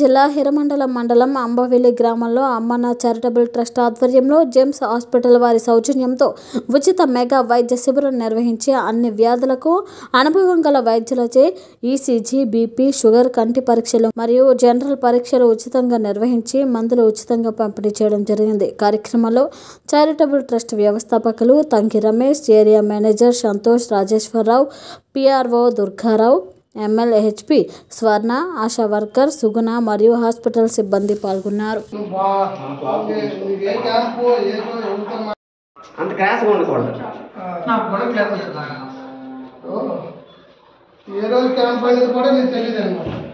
జిల్లా హిరమండలం మండలం అంబవెల్లి గ్రామంలో అమ్మన్న చారిటబుల్ ట్రస్ట్ ఆధ్వర్యంలో జెమ్స్ హాస్పిటల్ వారి సౌజన్యంతో ఉచిత మెగా వైద్య శిబిరం నిర్వహించి అన్ని వ్యాధులకు అనుభవం గల వైద్యులచే ఈసీజీ బీపీ షుగర్ కంటి పరీక్షలు మరియు జనరల్ పరీక్షలు ఉచితంగా నిర్వహించి మందులు ఉచితంగా పంపిణీ చేయడం జరిగింది కార్యక్రమంలో చారిటబుల్ ట్రస్ట్ వ్యవస్థాపకులు Tanki Ramesh area manager Santosh Rajeswararao PRO Durgarao MLHP Swarna ASHA worker సుగుణ మరియు హాస్పిటల్ సిబ్బంది పాల్గొన్నారు నువ్వు బా నీకు ఏ క్యాంపు ఏదో ఎవరితో మా- అంత క్రాస్గా ఉండకూడదు నాకు కూడా క్లాస్ వచ్చింది ఓ, ఏ రోజు క్యాంప్ అనేది కూడా నీకు తెలియదు అనమాట